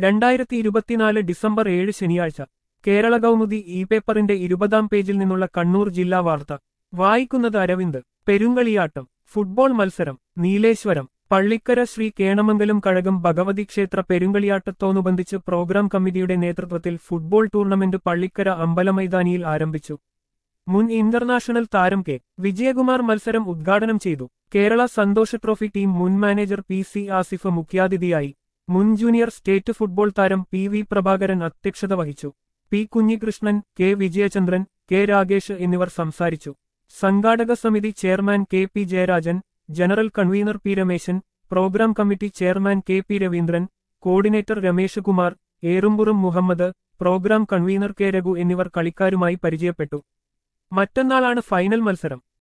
രണ്ടായിരത്തി ഇരുപത്തിനാല് ഡിസംബർ ഏഴ് ശനിയാഴ്ച കേരള കൗമുദി ഇ പേപ്പറിന്റെ ഇരുപതാം പേജിൽ നിന്നുള്ള കണ്ണൂർ ജില്ലാ വാർത്ത വായിക്കുന്നത് അരവിന്ദ് പെരുങ്കളിയാട്ടം ഫുട്ബോൾ മത്സരം നീലേശ്വരം പള്ളിക്കര ശ്രീ കേണമംഗലം കഴകം ഭഗവതി ക്ഷേത്ര പെരുങ്കളിയാട്ടത്തോടനുബന്ധിച്ച് പ്രോഗ്രാം കമ്മിറ്റിയുടെ നേതൃത്വത്തിൽ ഫുട്ബോൾ ടൂർണമെന്റ് പള്ളിക്കര അമ്പലമൈതാനിയിൽ ആരംഭിച്ചു മുൻ ഇന്റർനാഷണൽ താരം കെ വിജയകുമാർ മത്സരം ഉദ്ഘാടനം ചെയ്തു കേരള സന്തോഷ ട്രോഫി ടീം മുൻ മാനേജർ പി സി ആസിഫ് മുഖ്യാതിഥിയായി മുൻ ജൂനിയർ സ്റ്റേറ്റ് ഫുട്ബോൾ താരം പി വി പ്രഭാകരൻ അധ്യക്ഷത വഹിച്ചു P Kunhikrishnan K Vijayachandran K Ragesh എന്നിവർ സംസാരിച്ചു സംഘാടക സമിതി chairman K P Jayarajan general convener P Rameshan programme committee chairman K P Raveendran coordinator Ramesh Kumar Erumpuram Muhammad programme convener K Raghu എന്നിവർ കളിക്കാരുമായി പരിചയപ്പെട്ടു മറ്റന്നാളാണ് ഫൈനൽ മത്സരം